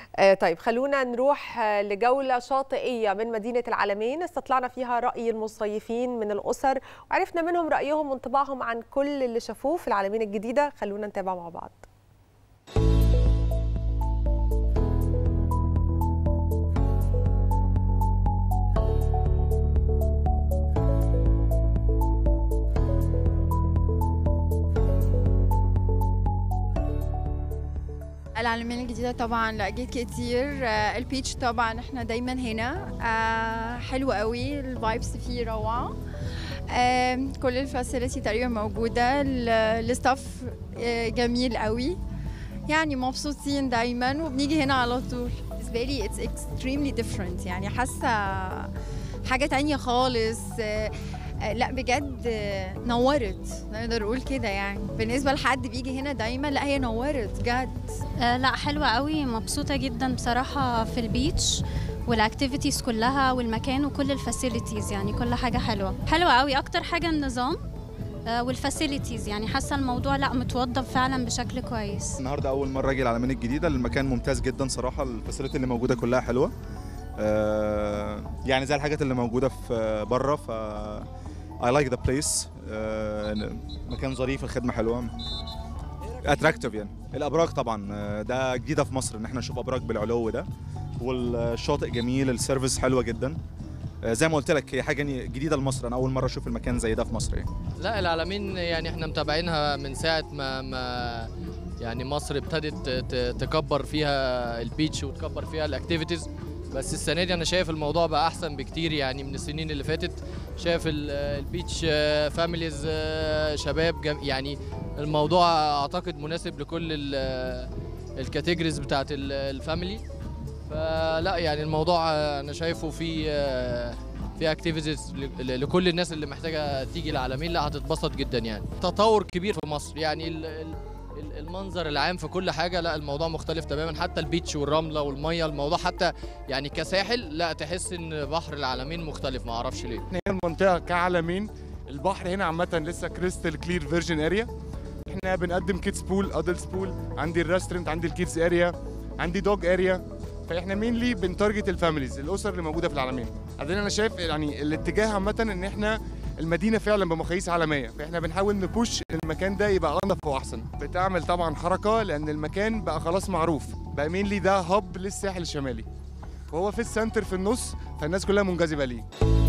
آه، طيب خلونا نروح آه، لجولة شاطئية من مدينة العلمين استطلعنا فيها رأي المصيفين من الأسر وعرفنا منهم رأيهم وانطباعهم عن كل اللي شافوه في العلمين الجديدة خلونا نتابع مع بعض العلمين الجديدة طبعا لا جيت كتير آه، البيتش طبعا احنا دايما هنا آه، حلو قوي الفايبس فيه روعة آم، كل الفاسيلتي تقريبا موجودة ال- الستاف آه، جميل قوي يعني مبسوطين دايما وبنيجي هنا على طول بالنسبة لي it's extremely different يعني حاسة حاجة تانية خالص آه، آه، لا بجد آه، نورت نقدر نقول كده يعني بالنسبة لحد بيجي هنا دايما لا هي نورت بجد آه، لا حلوة قوي مبسوطة جدا بصراحة في البيتش والاكتيفيتيز كلها والمكان وكل الفاسيلتيز يعني كل حاجة حلوة حلوة قوي أكتر حاجة النظام آه، والفاسيلتيز يعني حاسة الموضوع لا متوضب فعلا بشكل كويس النهارده اول مره اجي العلمين الجديده المكان ممتاز جدا صراحه الفاسيلتي اللي موجوده كلها حلوه آه، يعني زي الحاجات اللي موجوده في بره ف I like the place آه، مكان ظريف الخدمه حلوه اتراكتيف يعني الابراج طبعا آه، ده جديده في مصر ان احنا نشوف ابراج بالعلو ده والشاطئ جميل السيرفيس حلوه جدا آه، زي ما قلت لك هي حاجه جديده لمصر انا اول مره اشوف المكان زي ده في مصر يعني لا العالمين يعني احنا متابعينها من ساعة ما ما يعني مصر ابتدت ت- تكبر فيها البيتش وتكبر فيها الاكتيفيتيز بس السنة دي انا شايف الموضوع بقى احسن بكتير يعني من السنين اللي فاتت شايف ال- البيتش آه، فاميليز آه، شباب جم- يعني الموضوع اعتقد مناسب لكل ال- الكاتيجوريز بتاعت ال- الفاميلي فلا يعني الموضوع آه، انا شايفه في آه، في اكتيفيتيز لكل الناس اللي محتاجه تيجي العالمين لا هتتبسط جدا يعني تطور كبير في مصر يعني ال- ال- ال- المنظر العام في كل حاجه لا الموضوع مختلف تماما حتى البيتش والرمله والميه الموضوع حتى يعني كساحل لا تحس ان بحر العالمين مختلف ما اعرفش ليه احنا هنا المنطقه كعلمين البحر هنا عامه لسه كريستال كلير فيرجن اريا احنا بنقدم كيدز بول ادلتس بول عندي الريستورنت عندي الكيدز اريا عندي دوج اريا فاحنا مينلي بنتارجت الفاميليز الاسر اللي موجوده في العالمين بعدين انا شايف يعني الاتجاه عامه ان احنا المدينه فعلا بمقاييس عالميه فاحنا بنحاول نبوش المكان ده يبقى انظف واحسن بتعمل طبعا حركه لان المكان بقى خلاص معروف بقى مينلي ده هب للساحل الشمالي وهو في السنتر في النص فالناس كلها منجذبه ليه